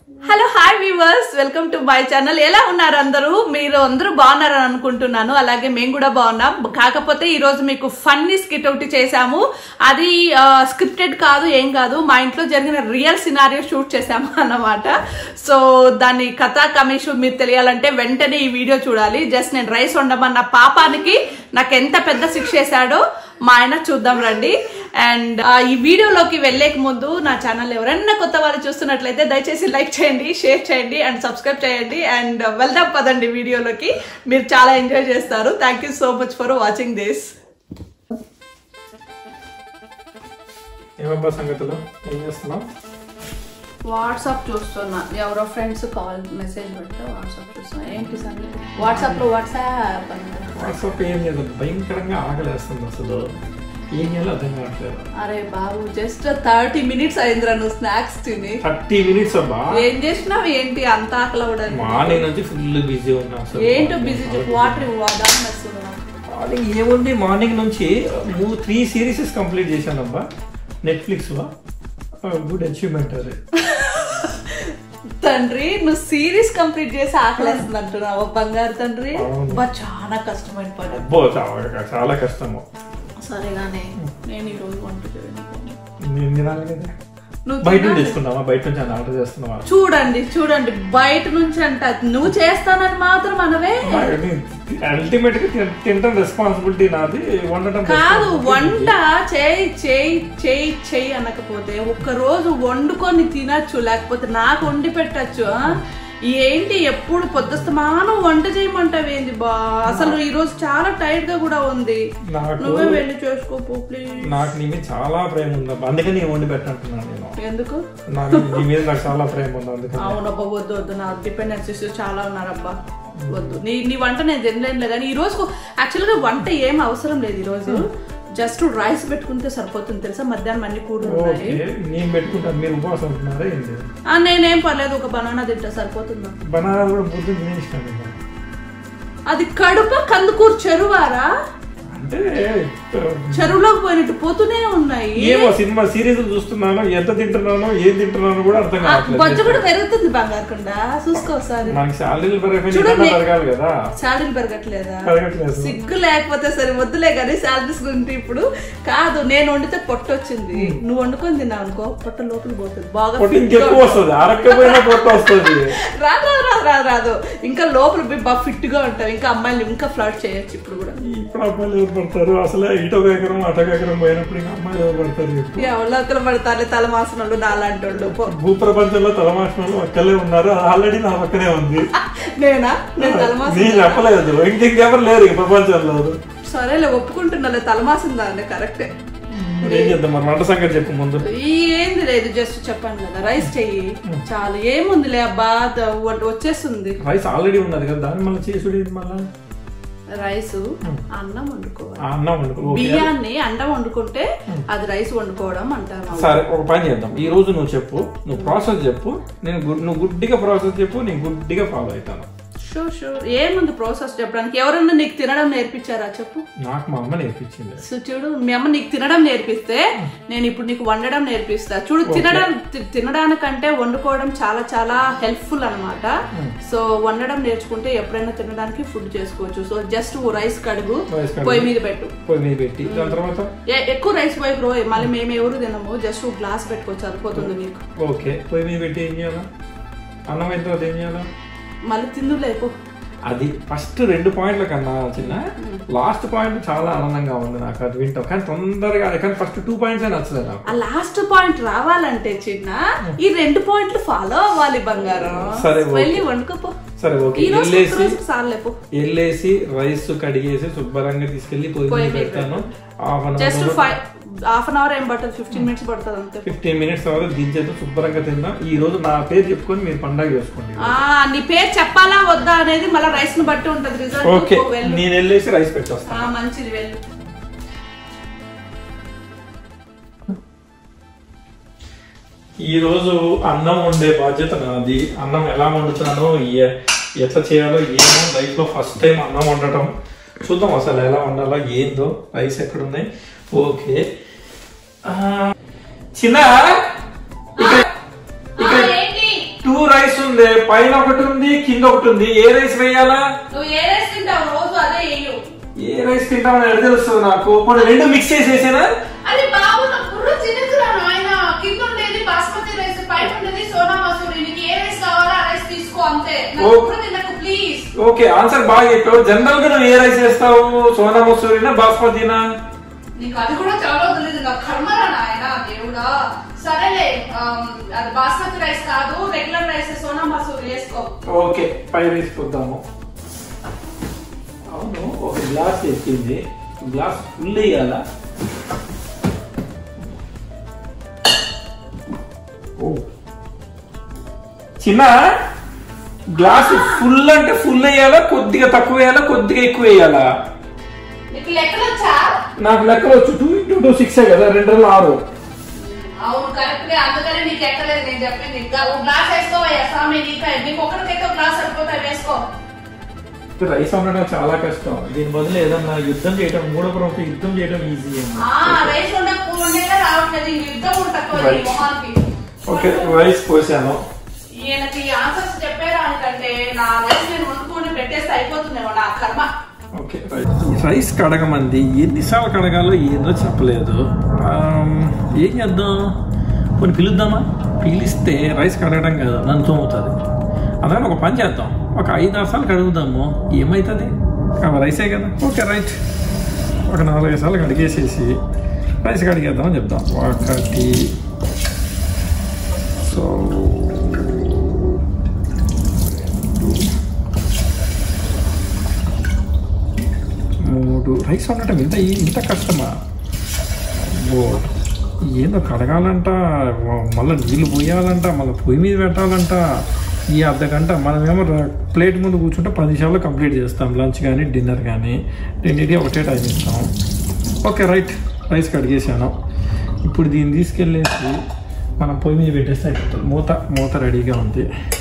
Hello hi viewers welcome to my channel ఎలా ఉన్నారు అందరూ మీరు అందరూ బాగున్నారని అనుకుంటున్నాను అలాగే మేము కూడా బాగున్నాం కాకపోతే ఈ రోజు మీకు ఫన్నీ స్కిట్ ఒకటి చేశాము అది స్క్రిప్టెడ్ కాదు ఏం కాదు మా ఇంట్లో జరిగిన రియల్ సినారియో షూట్ చేశాము అన్నమాట సో దాని కథా కమిషు మీరు తెలియాలంటే వెంటనే ఈ వీడియో చూడాలి జస్ట్ నేను రైస్ వండమన్న పాపానికి నాకు ఎంత పెద్ద శిక్ష వేశాడో మా ఆయన చూద్దాం రండి అండ్ ఈ వీడియోలోకి వెళ్ళేక ముందు నా ఛానల్ ఎవరైనా కొత్త వాళ్ళు చూస్తున్నట్లయితే దయచేసి లైక్ చేయండి షేర్ చేయండి అండ్ సబ్స్క్రైబ్ చేయండి అండ్ వెళ్దాం పదండి వీడియోలోకి మీరు చాలా ఎంజాయ్ చేస్తారు thank you so much for watching this ఏమబ్బా సంగతులు ఏం చేస్తున్నావు వాట్సాప్ చూస్తున్నా ఎవరో ఫ్రెండ్స్ కాల్ మెసేజ్ పెడితే వాట్సాప్ చూస్తున్నా ఏంటి సంగతి వాట్సాప్లో వాట్సాప్ వాట్సాప్ ఏం లేదు భయంకరంగా ఆకలేస్తుంది అసలు ఏం చేయాలో అర్థం కావట్లేదు అరే బాబు జస్ట్ థర్టీ మినిట్స్ అయిందిరా నువ్వు స్నాక్స్ తిని థర్టీ మినిట్స్ అబ్బా ఏం చేసినావు ఏంటి అంత ఆకలి అవ్వడానికి మార్నింగ్ నుంచి ఫుల్ బిజీ ఉన్నా అసలు ఏంటో బిజీ చెప్పు వాటర్ ఇవ్వదాం వస్తున్నాం మార్నింగ్ ఏముంది మార్నింగ్ నుంచి త్రీ సిరీసెస్ కంప్లీట్ చేశానబ్బా నెట్ఫ్లిక్స్ లో గుడ్ అచీవ్మెంట్ అది తండ్రి నువ్వు సిరీస్ కంప్లీట్ చేసి ఆకలేస్తుంది అంటున్నావు బంగారు తండ్రి అవును. బా చాలా కష్టమైన పని అబ్బో చాలా చాలా కష్టము సరేగానే నేను ఈ రోజు వంట చేయను నేను తినాలి కదా నువ్వు బయట నుంచి తినాలి. తెచ్చుకున్నావా బయట నుంచి అని ఆర్డర్ చేస్తున్నావా చూడండి చూడండి బయట నుంచి అంట నువ్వు చేస్తానని మాత్రం అనవే అల్టిమేట్ గా తిన- తినడం రెస్పాన్సిబిలిటీ నాది వండటం కాదు responsibility వంట చేయి చేయి చేయి చేయి అనకపోతే ఒక్క రోజు వండుకొని తినచ్చు లేకపోతే నాకు వండి పెట్టచ్చు ఆ? ఏంటి ఎప్పుడు పొద్దుస్తమానం వంట చేయమంటావు ఏంది బా అసలు ఈ రోజు చాలా టైర్డ్ గా కూడా ఉంది నాకు నువ్వే వెళ్ళి చేసుకోపో ప్లీజ్ నాకు నీ మీద చాలా ప్రేమ ఉంది అందుకని నేను వండి పెట్టంటున్నాను నేను ఎందుకు నాకు నీ మీద నాకు చాలా ప్రేమ ఉంది అందుకని అవునబ్బా వద్దు వద్దు నా డిపెండెన్సీస్ చాలా ఉన్నారబ్బా వద్దు నీ నీ వంట నేను తినలేనులే కానీ ఈ రోజు యాక్చువల్గా వంట ఏం అవసరం లేదు ఈ రోజు జస్ట్ రైస్ పెట్టుకుంటే సరిపోతుంది తెలుసా మధ్యాహ్నం అన్ని కూరలు ఉన్నాయి ఓకే నేను పెట్టుకుంటాను మీరు ఉపవాసం ఉంటున్నారా ఏంటి ఆ, నేనేం పర్లేదు ఒక బనానా తింటా సరిపోతుందా బనానా కూడా పొద్దున్న తినేసినాను నేను. అది కడుప కందుకూరు చెరువారా అంటే చెరువులోకి పోయినట్టు పోతూనే ఉన్నాయి ఏమో సినిమా సిరీస్ చూస్తున్నాను ఎంత తింటున్నానో ఏం తింటున్నానో కూడా అర్థం ఆ, బొజ్జ కావట్లేదు కూడా పెరుగుతుంది బంగారకుండా చూసుకో ఒకసారి మనకి శాలరీలు పెరగని చూడండి. పెరగాలి కదా శాలరీలు పెరగట్లేదా పెరగట్లేదు సిగ్గు లేకపోతే సరే వద్దులే కానీ శాలరీస్ గురించి ఇప్పుడు కాదు నేను వండితే పొట్ట వచ్చింది నువ్వు వండుకొని తిన్నావు అనుకో పొట్ట లోపల పోతుంది బాగా పొట్టు fit గా ఇంకెక్కువ వస్తుంది అరక్కపోయినా పొట్టు వస్తుంది రాదు రాదు రాదు రాదు రాదు ఇంకా లోపల పోయి బాగా ఫిట్ గా ఉంటావు ఇంకా అమ్మాయిలు ఇంకా ఫ్లర్ట్ చేయొచ్చు ఇప్పుడు కూడా ఇప్పుడు అమ్మాయిలు ఎవరు పడతారు అసలే ఇటో ఎకరం అటో ఎకరం పోయినప్పుడు ఇంకా అమ్మాయిలు ఎవరు పడతారు చెప్పు ఎవరో ఒకరు పడతారు తలమాసిన వాళ్ళు నాలాంటి వాళ్ళు పో. భూప్రపంచంలో తలమాసిన ఒక్కలే ఉన్నారు ఆల్రెడీ నా పక్కనే ఉంది నేనా నేను తలమాసిన నేను చెప్పలేదు ఇంకెవరు లేరు ఈ ప్రపంచంలో సరేలే ఒప్పుకుంటున్నాలే తలమాసిందా అండి కరెక్టే మరి ఏం చేద్దాం మరి వంట సంగతి చెప్పు ముందు ఈ ఏంది లేదు జస్ట్ చెప్పాను కదా రైస్ చెయ్యి చాలు ఏముందిలే అబ్బా ద- వ- వచ్చేస్తుంది రైస్ ఆల్రెడీ ఉన్నది కదా దాన్ని మళ్ళీ చేసుడు ఏంటి మళ్ళీ రైస్ అన్నం వండుకోవాలి ఆ అన్నం వండుకో ఓకే. బియ్యాన్ని అండం వండుకుంటే అది రైస్ వండుకోవడం అంటారు సరే ఒక పని చేద్దాం ఈ రోజు నువ్వు చెప్పు నువ్వు ప్రాసెస్ చెప్పు నేను గుడ్ నువ్వు గుడ్డిగా ప్రాసెస్ చెప్పు నేను గుడ్డిగా ఫాలో అవుతాను షూర్ షూర్ ఏముంది ప్రాసెస్ చెప్పడానికి ఎవరన్నా నీకు తినడం నేర్పించారా చెప్పు నాకు మా అమ్మ నేర్పించింది సో చూడు మీ అమ్మ నీకు తినడం నేర్పిస్తే నేను ఇప్పుడు నీకు వండడం నేర్పిస్తా చూడు తినడం తి- తినడానికంటే వండుకోవడం చాలా చాలా హెల్ప్ఫుల్ అన్నమాట సో వండడం నేర్చుకుంటే ఎప్పుడైనా తినడానికి ఫుడ్ చేసుకోవచ్చు సో జస్ట్ రైస్ కడుగు Rice కడుగు. పొయ్యి మీద పెట్టు పొయ్యి మీద పెట్టి దాని తర్వాత ఏ- ఎక్కువ రైస్ పోయి రో మళ్ళీ మేము ఎవరు తినము జస్ట్ గ్లాస్ పెట్టుకోవచ్చు సరిపోతుంది మీకు ఓకే పొయ్యి మీద పెట్టి ఏం చేయాలా అన్నం అయిన తర్వాత ఏం చేయాలా మళ్ళీ తిందులేపు అది ఫస్ట్ రెండు పాయింట్ల కన్నా చిన్న లాస్ట్ పాయింట్ చాలా ఆనందంగా ఉంది నాకు అది వింటాం కానీ తొందరగా కానీ ఫస్ట్ టూ పాయింట్స్ నచ్చలేదు నాకు ఆ లాస్ట్ పాయింట్ రావాలంటే చిన్న ఈ రెండు పాయింట్లు ఫాలో అవ్వాలి బంగారం సరే, ఓకే. వెళ్ళి వండుకోపో సరే ఓకే ఈ రోజు వెళ్ళేసి రోజు సార్లేపు వెళ్ళేసి రైస్ కడిగేసి శుభ్రంగా తీసుకెళ్లి పొయ్యి మీద పెడతాను half an just hour five half an hour ఏం పడుతుంది ఫిఫ్టీన్ మినిట్స్ పడుతుంది అంతే ఫిఫ్టీన్ మినిట్స్ తర్వాత దించేది శుభ్రంగా తిందాం ఈ రోజు నా పేరు చెప్పుకొని మీరు పండగ చేసుకోండి ఆ నీ పేరు చెప్పాలా వద్దా అనేది మళ్ళీ రైస్ ను బట్టి ఉంటది ఓకే రిజల్ట్ వెళ్ళు నేను వెళ్ళేసి రైస్ పెట్టేస్తాను ఆ, మంచిది వెళ్ళు ఈ రోజు అన్నం వండే బాధ్యత నాది అన్నం ఎలా వండుతానో ఏ- ఎట్లా చేయాలో ఏమో లైఫ్ లో ఫస్ట్ టైం అన్నం వండటం చూద్దాం అసలు ఎలా వండాలో ఏందో రైస్ ఎక్కడున్నాయి ఓకే ఆ, చిన్న ఇక్కడ ఇక్కడ టూ రైస్ ఉంది పైన ఒకటి ఉంది కింద ఒకటి ఉంది ఏ రైస్ వేయాలా నువ్వు ఏ రైస్ తింటావు రోజు అదే వేయు ఏ రైస్ తింటామని ఎడ తెలుస్తుంది నాకు పోనీ రెండు మిక్స్ చేసేసేనా అది బాబు నా బుర్ర తినేదిరా నాయన కింద ఉండేది బాస్మతి రైస్ పైన ఉండేది సోనా మసూరి నీకు ఏ రైస్ కావాలో ఆ రైస్ తీసుకో అంతే నా ఓ. బుర్ర తినకు ప్లీజ్ ఓకే ఆన్సర్ బాగా చెప్పావు జనరల్ గా నువ్వు ఏ రైస్ వేస్తావు సోనా మసూరినా బాస్మతినా నీకు అది కూడా చాలా తెలియదు నా కర్మరా నాయన దేవుడా సరేలే ఆమ్, అది బాస్మతి రైస్ కాదు రెగ్యులర్ రైస్ సోనా మసూరి వేసుకో ఓకే పై రైస్ పొద్దాము అవును ఒక గ్లాస్ ఎక్కింది గ్లాస్ ఫుల్ వేయాలా ఓ చిన్న గ్లాస్ ఫుల్ అంటే ఫుల్ వేయాలా కొద్దిగా తక్కువ వేయాలా కొద్దిగా ఎక్కువ వేయాలా నీకు లెక్కలు వచ్చా నాకు లెక్కలు వచ్చు టూ ఇంటూ టూ సిక్స్ కదా రెండు రెండు ఆరు అవును కరెక్ట్ అందుకనే నీకు ఎక్కలేదు నేను చెప్పింది ఇంకా ఓ గ్లాస్ వేసుకోవయ్యా స్వామి నీకు నీకు ఒకరికైతే ఒక గ్లాస్ సరిపోతాయి వేసుకో రైస్ వండడం చాలా కష్టం దీని బదులు ఏదన్నా యుద్ధం చేయడం మూడపురంతో యుద్ధం చేయడం ఈజీ ఆ రైస్ ఉండక ఉండేగా రావట్లేదు ఇంక యుద్ధం ఉంటుంది Right. మొహానికి ఓకే రైస్ పోసాను ఈయనకి ఆన్సర్స్ చెప్పేదానికంటే నా రైస్ నేను వండుకొని పెట్టేస్తే అయిపోతుందేమో నా కర్మ ఓకే రైస్ కడగమంది ఎన్నిసార్లు కడగాలో ఏందో చెప్పలేదు ఆమ్, ఏం చేద్దాం కొన్ని పిలుద్దామా పిలిస్తే రైస్ కడగడం కాదు నన్ను తోముతుంది అందుకని ఒక పని చేద్దాం ఒక ఐదు ఆరు సార్లు కడుగుదాము ఏమవుతుంది కాబట్టి రైసే కదా ఓకే రైట్ ఒక నాలుగైదు సార్లు కడిగేసేసి రైస్ కడిగేద్దామని చెప్దాం ఒకటి సో మూడు రైస్ వండటం ఇంత ఇంత కష్టమా ఓ ఏందో కడగాలంట మళ్ళీ నీళ్ళు పోయాలంట మళ్ళీ పొయ్యి మీద పెట్టాలంట ఈ అర్ధ గంట మనమేమో ర- ప్లేట్ ముందు కూర్చుంటే పది నిమిషాల్లో కంప్లీట్ చేస్తాం లంచ్ కానీ డిన్నర్ కానీ రెండింటి ఒకటే టైం ఇస్తాం ఓకే రైట్ రైస్ కడిగేసాను ఇప్పుడు దీన్ని తీసుకెళ్ళేసి మనం పొయ్యి మీద పెట్టేస్తే అయిపోతుంది మూత మూత రెడీగా ఉంది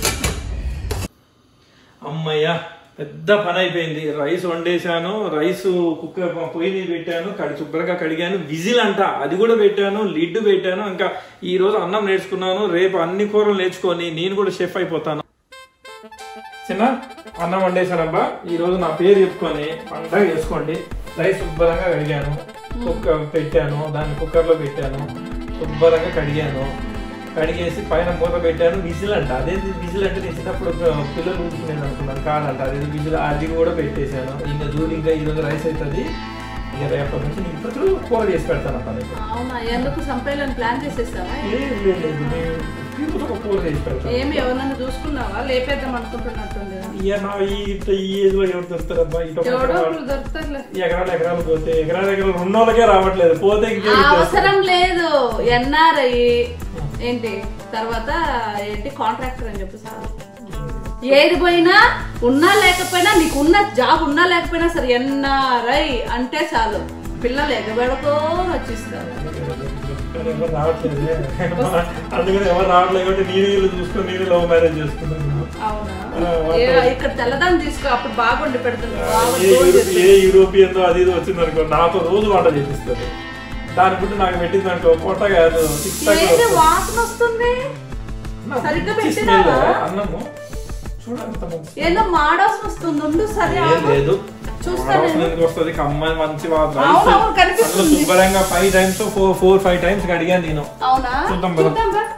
అమ్మయ్య పెద్ద పని అయిపోయింది రైస్ వండేశాను రైస్ కుక్కర్ పొయ్యి మీద పెట్టాను కడి శుభ్రంగా కడిగాను విజిల్ అంట అది కూడా పెట్టాను లిడ్ పెట్టాను ఇంకా ఈ రోజు అన్నం నేర్చుకున్నాను రేపు అన్ని కూరలు నేర్చుకొని నేను కూడా షెఫ్ అయిపోతాను చిన్న అన్నం వండేశానబ్బా ఈ రోజు నా పేరు చెప్పుకొని పండగ చేసుకోండి రైస్ శుభ్రంగా కడిగాను కుక్కర్ పెట్టాను దాన్ని కుక్కర్లో పెట్టాను శుభ్రంగా కడిగాను కడిగేసి పైన మూత పెట్టాను విజిల్ అంట అదే విజిల్ అంటే నేను చిన్నప్పుడు ఒక పిల్లలు కూర్చునేది అనుకున్నాను కాదంట అదే విజిల్ అది కూడా పెట్టేశాను ఇంకా చూడు ఇంకా ఈ రోజు రైస్ అవుతుంది ఇక రేపటి నుంచి నేను ఇప్పుడు కూర చేసి పెడతాను అప్ప నీకు అవునా ఎందుకు సంపేయాలని ప్లాన్ చేసేసావా లేదు లేదు లేదు నేను ఇప్పుడు ఒక కూర చేసి పెడతాను ఏమి ఎవరన్నా చూసుకున్నావా లేపేద్దాం అనుకుంటున్నట్టుంది ఇక నా ఈ ఈ ఏజ్ లో ఎవరు దొరుకుతారబ్బా ఇటు ఒక ఎవడో ఎకరాలు- ఒకరు దొరుకుతారులే ఎకరాలు ఎకరాలు పోతే ఎకరాలు ఎకరాలు ఉన్నోళ్ళకే రావట్లేదు పోతే ఇంకే అవసరం లేదు ఎన్ఆర్ఐ ఏంటి తర్వాత ఏంటి కాంట్రాక్టర్ అని చెప్పి సార్ ఏది పోయినా ఉన్నా లేకపోయినా నీకు ఉన్న జాబ్ ఉన్నా లేకపోయినా సరే ఎన్ఆర్ఐ అంటే చాలు పిల్లలు ఎగబెడతో వచ్చిస్తారు ఎవరు రావట్లేదు అందుకని ఎవరు రావట్లేదు కాబట్టి నేను వీళ్ళు చూసుకొని నేను లవ్ మ్యారేజ్ చేసుకున్నాను అవునా ఆ, ఏ- ఇక్కడ తెల్లదాన్ని తీసుకో అప్పుడు బాగుండి పెడుతుంది బాగా ఏ తోడు యూరో- ఏ యూరోపియన్ అది ఇది వచ్చింది అనుకో నాతో రోజు వంట చేపిస్తుంది దాని గురించి నాకు పెట్టింది అనుకో పొట్ట కాదు సిక్స్ ఏంటి వాసన వస్తుంది సరిగ్గా పెట్టినావా? అన్నము చూడంత మంచి ఏదో మాడవాసన వస్తుంది ఉండు సరే ఏం ఆగు. లేదు చూస్తాను వాసన ఎందుకు వస్తుంది కమ్మని మంచి వా- అవును, రైస్ అవును, కనిపిస్తుంది. అందులో శుభ్రంగా five times four four five times కడిగాను నేను అవునా చూద్దాం పద. చూద్దాం రా.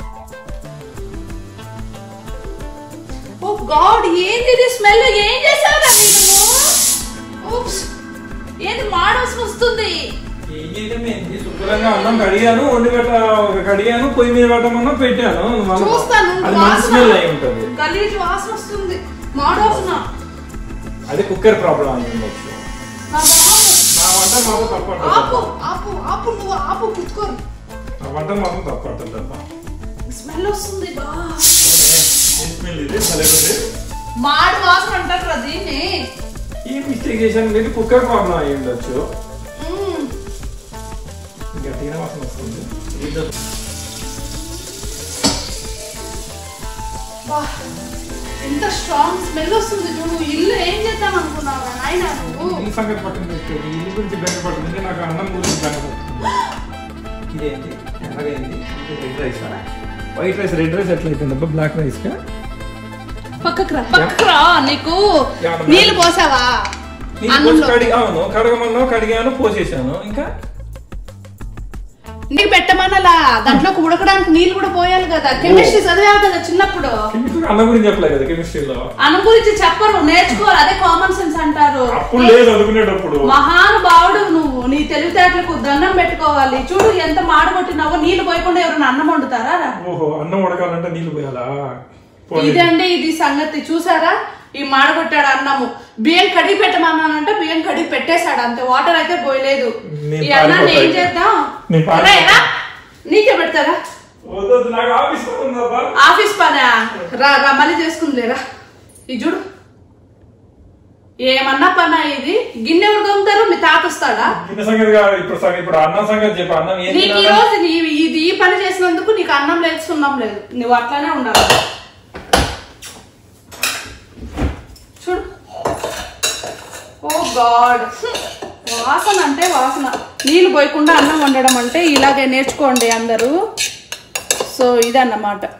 ఓ గాడ్ ఏంది ఇది స్మెల్ ఏం చేసావురా నేను ఓప్స్ ఏంది మాడవాసన వస్తుంది ఏం చేయడం ఏంటి శుభ్రంగా అన్నం కడిగాను వండి పెట్ట కడిగాను పొయ్యి మీద పెట్టమన్నా పెట్టాను మళ్ళా- చూస్తాను అది మంచి స్మెల్ అయి ఉంటుంది గలీజ్ వాసన వస్తుంది మాడవాసన అది కుక్కర్ ప్రాబ్లం అయి ఉండొచ్చు నా మొహం నా వంట మాత్రం తప్పు ఆపు అంటుంది ఆపు ఆపు నువ్వు ఆపు కుట్టుకోరు నా వంట మాత్రం తప్పు అంటుంది అబ్బా. స్మెల్ వస్తుంది బా అవునే, ఏం స్మెల్ ఇది భలే ఉంది. మాడు వాసన అంటారు రా దీన్ని ఏం మిస్టేక్ చేశాను లేదు కుక్కర్ ప్రాబ్లం అయి ఉండొచ్చు మ్మ్. గట్టిగా వాసన వస్తుంది ఇది బా, ఎంత స్ట్రాంగ్ స్మెల్ వస్తుంది చూడు ఇల్లు ఏం చేద్దాం అనుకున్నావా నాయన నువ్వు ఈ సంగతి పక్కన పెట్టేది ఇల్లు గురించి బెంగ పడుతుంది నాకు అన్నం గురించి బెంగ పడుతుంది ఇదేంటి ఎలాగైంది ఇది red rice white rice red rice ఎట్లా అయిపోయింది అబ్బా బ్లాక్ రైస్ కా పక్కకు రా పక్కకు రా నీకు ఏమన్నా? నీళ్ళు పోసావా నీళ్ళు అన్నంలో. పోసి కడిగి అవును కడగమన్నావు కడిగాను పోసేసాను ఇంకా నీకు పెట్టమనలా దాంట్లోకి ఉడకడానికి నీళ్ళు కూడా పోయాలి కదా కెమిస్ట్రీ చదివావు కదా చిన్నప్పుడు కెమిస్ట్రీ అన్న గురించి చెప్పలే కదా కెమిస్ట్రీలో అన్నం గురించి చెప్పరు నేర్చుకోవాలి అదే కామన్ సెన్స్ అంటారు అప్పుడు లేదు అనుకునేటప్పుడు మహానుభావుడు నువ్వు నీ తెలివితేటలకు దండం పెట్టుకోవాలి చూడు ఎంత మాడగొట్టినావో నీళ్లు పోయకుండా ఎవరైనా అన్నం వండుతారా రా? ఓహో అన్నం ఉడకాలంటే నీళ్ళు పోయాలా పోనీ. ఇదండి ఇది సంగతి చూసారా ఈ మాడగొట్టాడు అన్నము బియ్యం కడిగి పెట్టమన్నానంటే బియ్యం కడిగి పెట్టేశాడు అంతే వాటర్ అయితే పోయలేదు నేను ఈ అన్నాన్ని ఏం పారిపోతా చేద్దాం నేను పారిపోతా. రే, రా. నీకే పెడతారా వద్దు, వద్దు, నాకు ఆఫీస్ పని ఉందబ్బా. ఆఫీస్ పనా రా రా మళ్ళీ చేసుకుందిలేరా ఇది చూడు ఏమన్నా పనా ఇది గిన్నె ఎవరు దొంగతారు మీ తాత వస్తాడా గిన్నె సంగతి కాదు, ఇప్పుడు సంగతి ఇప్పుడు అన్నం సంగతి చెప్పు అన్నం ఏం నీకు ఈ తినాలా? రోజు నీ- ఇది ఈ పని చేసినందుకు నీకు అన్నం లేదు సున్నం లేదు నువ్వు అట్లానే ఉండాలి చూడు ఓ గాడ్ వాసన అంటే వాసన నీళ్ళు పోయకుండా అన్నం వండడం అంటే ఇలాగే నేర్చుకోండి అందరూ సో ఇదన్నమాట